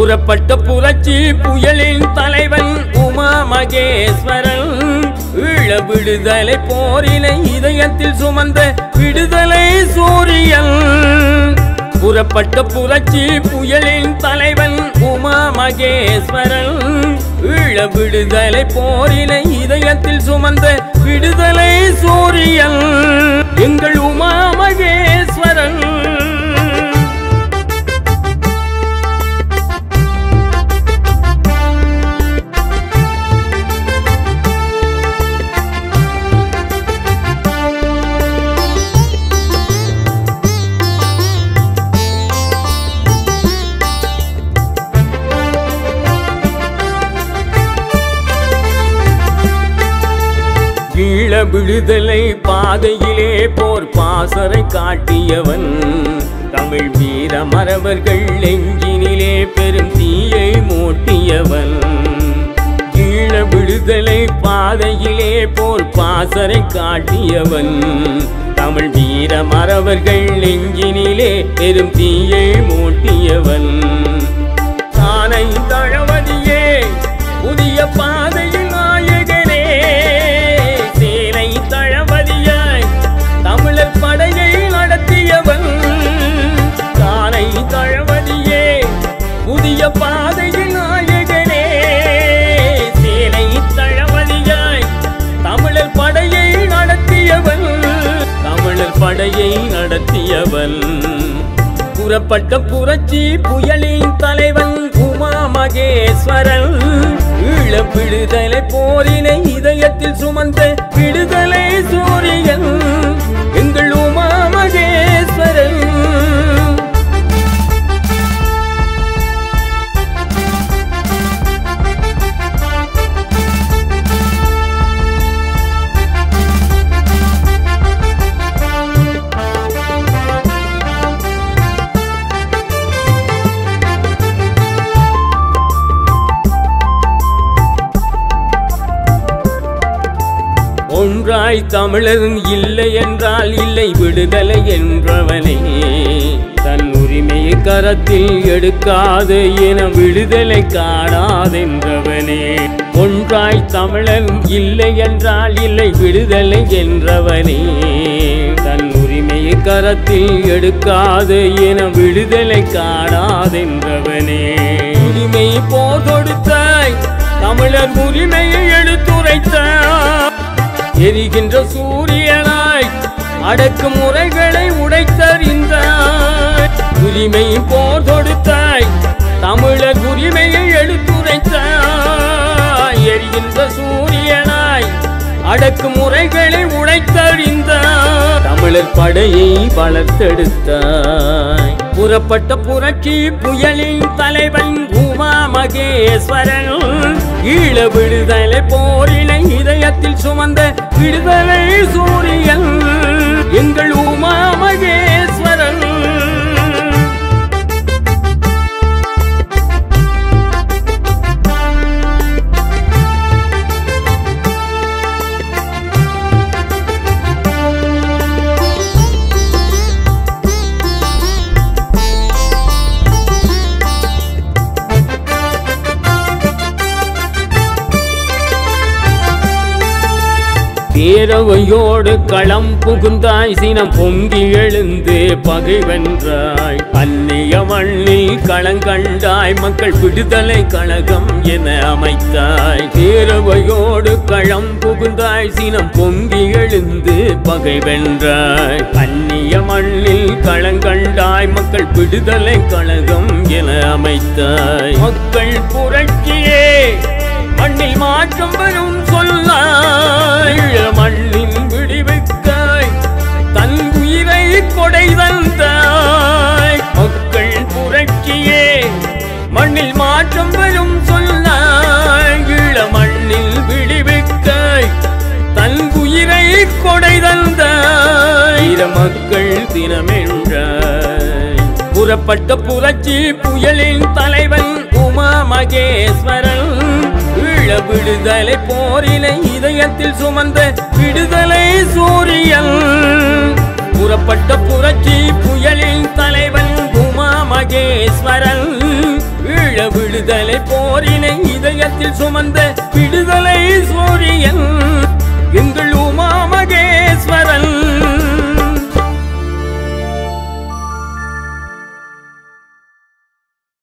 புறப்பட்ட புரட்சி புயலின் தலைவன் உமா மகேஸ்வரன் ஈழ விடுதலை போரினை இதயத்தில் சுமந்த விடுதலை சூரியன் புறப்பட்ட புரட்சி புயலின் தலைவன் உமா மகேஸ்வரன் ஈழ விடுதலை போரினை இதயத்தில் சுமந்த விடுதலை சூரியன் எங்கள் உமா மகேஸ்வரன் ஈழ விடுதலை பாதையிலே போர் பாசறை காட்டியவன் தமிழ் வீர மறவர்கள் நெஞ்சினிலே பெரும் தீயை மூட்டியவன் ஈழ விடுதலை பாதையிலே போர் பாசறை காட்டியவன் தமிழ் வீர மறவர்கள் நெஞ்சினிலே பெரும் தீயை மூட்டியவன் தானை தளவதியே புதிய பாதையில் நாயகனே சேனை தளபதியாய் தமிழர் படையை நடத்தியவன் தானை தளபதியே புதிய பாதையில் நாயகனே சேனை தளபதியாய் தமிழர் படையை நடத்தியவன் தமிழர் படையை நடத்தியவன் புறப்பட்ட புரட்சி புயலின் தலைவன் உமா மகேஸ்வரன் ஈழ விடுதலை போரினை இதயத்தில் சுமந்த விடுதலை சூரியன் எங்கள் உமா மகேஸ்வரன் ஒன்றாய் தமிழரும் இல்லை என்றால் இல்லை விடுதலை என்றவனே தன் உரிமையை கரத்தில் எடுக்காது என விடுதலை காணாதென்றவனே ஒன்றாய் தமிழரும் இல்லை என்றால் இல்லை விடுதலை என்றவனே தன் உரிமையை கரத்தில் எடுக்காது என விடுதலை காணாதென்றவனே உரிமை போர் கொடுத்தாய் தமிழர் உரிமையை எடுத்துரைத்தாய் எரிகின்ற சூரியனாய் அடக்கும் முறைகளை உடைத்தறிந்தாய் உரிமை போர் தொடுத்தாய் தமிழர் உரிமையை எடுத்துரைத்தாய் எரிகின்ற சூரியனாய் அடக்கும் முறைகளை உடைத்தறிந்தாய் தமிழர் படையை வளர்த்தெடுத்தாய் புறப்பட்ட புரட்சி புயலின் தலைவன் உமா மகேஸ்வரன் ஈழ விடுதலை போரினை இதயத்தில் சுமந்த விடுதலை சூரியன் எங்கள் உமா மகேஸ்வரன் பேரவையோடு களம் புகுந்தாய் சினம் பொங்கி எழுந்து பகை வென்றாய் அந்நிய மண்ணில் களங்கண்டாய் மக்கள் விடுதலை கழகம் என அமைத்தாய் பேரவையோடு களம் புகுந்தாய் சினம் பொங்கி எழுந்து பகை வென்றாய் அந்நிய மண்ணில் களங்கண்டாய் மக்கள் விடுதலை கழகம் என அமைத்தாய் மக்கள் புரட்சியே மண்ணில் மாற்றம் வரும் சொல்லாய் மண்ணின் விடிவுக்காய் தன் உயிரை கொடை தந்தாய் மக்கள் புரட்சியே மண்ணில் மாற்றம் வரும் சொல்லாய் ஈழ மண்ணில் விடிவுக்காய் தன் உயிரை கொடை தந்தாய் இர மக்கள் தினமென்றாய் புறப்பட்ட புரட்சி புயலின் தலைவன் உமா மகேஸ்வரன் ஈழ விடுதலை போரினை இதயத்தில் சுமந்த விடுதலை சூரியன் புறப்பட்ட புரட்சி புயலின் தலைவன் உமா மகேஸ்வரன் ஈழ விடுதலை போரினை இதயத்தில் சுமந்த விடுதலை சூரிய